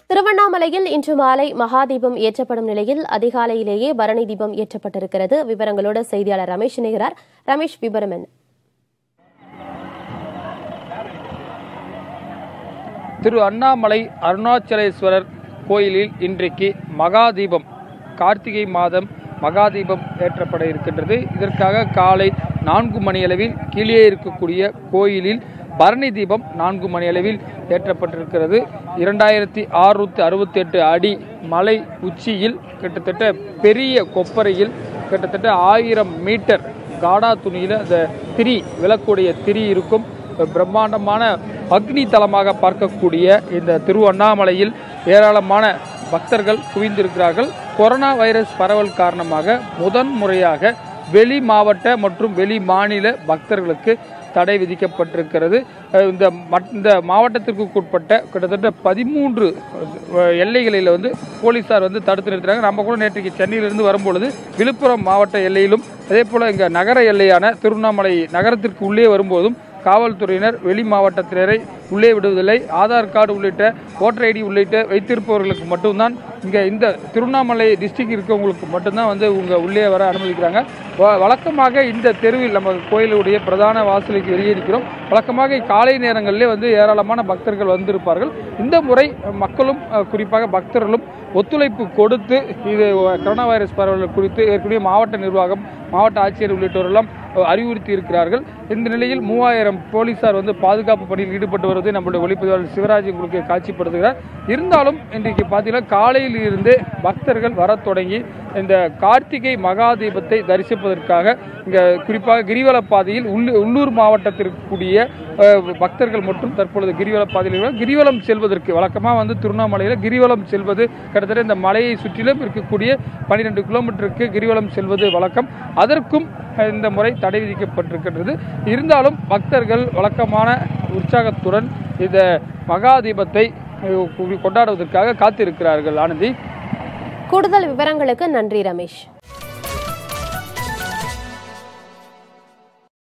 திருவண்ணாமலையில் இன்று மாலை மகாதீபம் ஏற்றப்படும் நிலையில் அதிகாலையிலேயே பரணி தீபம் ஏற்றப்பட்டிருக்கிறது விவரங்களோடு செய்தியாளர் ரமேஷ் இணைகிறார் ரமேஷ் விவரம் என்ன திரு அண்ணாமலை அருணாச்சலேஸ்வரர் கோயிலில் இன்றைக்கு மகாதீபம் கார்த்திகை மாதம் மகாதீபம் ஏற்றப்பட இருக்கின்றது இதற்காக காலை நான்கு மணியளவில் கீழே இருக்கக்கூடிய கோயிலில் பரணி தீபம் நான்கு மணியளவில் ஏற்றப்பட்டிருக்கிறது இரண்டாயிரத்தி அறுநூத்தி அறுபத்தி எட்டு அடி மலை உச்சியில் கிட்டத்தட்ட பெரிய கொப்பரையில் கிட்டத்தட்ட ஆயிரம் மீட்டர் காடா துணியில் அந்த திரி விளக்குடைய திரி இருக்கும் பிரம்மாண்டமான அக்னி தலமாக பார்க்கக்கூடிய இந்த திருவண்ணாமலையில் ஏராளமான பக்தர்கள் குவிந்திருக்கிறார்கள் கொரோனா வைரஸ் பரவல் காரணமாக முதன் முறையாக வெளி மாவட்ட மற்றும் வெளி மாநில பக்தர்களுக்கு தடை விதிக்கப்பட்டிருக்கிறது அஹ் இந்த மட்- இந்த மாவட்டத்திற்கு உட்பட்ட கிட்டத்தட்ட பதிமூன்று எல்லைகளில் வந்து போலீசார் வந்து தடுத்து நிறுத்துறாங்க நம்ம கூட நேற்றைக்கு சென்னையிலிருந்து வரும்பொழுது விழுப்புரம் மாவட்ட எல்லையிலும் அதே போல இங்க நகர எல்லையான திருவண்ணாமலை நகரத்திற்கு உள்ளே வரும்போதும் காவல்துறையினர் வெளி மாவட்டத்தினரை உள்ளே விடுவதில்லை ஆதார் கார்டு உள்ளிட்ட ஓட்டர் ஐடி உள்ளிட்ட வைத்திருப்பவர்களுக்கு மட்டும்தான் இங்கே இந்த திருவண்ணாமலை டிஸ்ட்ரிக்ட் இருக்கவங்களுக்கு மட்டும்தான் வந்து உங்க உள்ளே வர அனுமதிக்கிறாங்க வ- வழக்கமாக இந்த தெருவில் நம்ம கோயிலுடைய பிரதான வாசலுக்கு வெளியே இருக்கிறோம் வழக்கமாக காலை நேரங்களிலே வந்து ஏராளமான பக்தர்கள் வந்திருப்பார்கள் இந்த முறை மக்களும் அஹ், குறிப்பாக பக்தர்களும் ஒத்துழைப்பு கொடுத்து இது கொரோனா வைரஸ் பரவல் குறித்து ஏற்கனவே மாவட்ட நிர்வாகம் மாவட்ட ஆட்சியர் உள்ளிட்டோரெல்லாம் அஹ், அறிவுறுத்தி இருக்கிறார்கள் இந்த நிலையில் மூவாயிரம் போலீசார் வந்து பாதுகாப்பு பணியில் ஈடுபட்டு வருவதை நம்முடைய ஒளிப்பதிவாளர் சிவராஜ் உங்களுக்கு காட்சிப்படுத்துகிறார் இருந்தாலும் இன்றைக்கு பார்த்தீங்கன்னா காலையில் இருந்தே பக்தர்கள் வரத் தொடங்கி இந்த கார்த்திகை மகாதீபத்தை தரிசிப்பதற்காக இங்க குறிப்பாக கிரிவல பாதையில் உள்ளு- உள்ளூர் மாவட்டத்திற்கு கூடிய அஹ், பக்தர்கள் மட்டும் தற்பொழுது கிரிவல பாதையில் இருக்கிறார்கள். கிரிவலம் செல்வதற்கு வழக்கமாக வந்து திருவண்ணாமலையில் கிரிவலம் செல்வது கிட்டத்தட்ட இந்த மலையை சுற்றிலும் இருக்கக்கூடிய பன்னிரெண்டு கிலோமீட்டருக்கு கிரிவலம் செல்வது வழக்கம் அதற்கும் அஹ், இந்த முறை தடை விதிக்கப்பட்டிருக்கின்றது இருந்தாலும் பக்தர்கள் வழக்கமான உற்சாகத்துடன் இந்த மகாதீபத்தை அஹ், கொண்டாடுவதற்காக காத்திருக்கிறார்கள் ஆனந்தி கூடுதல் விவரங்களுக்கு நன்றி ரமேஷ்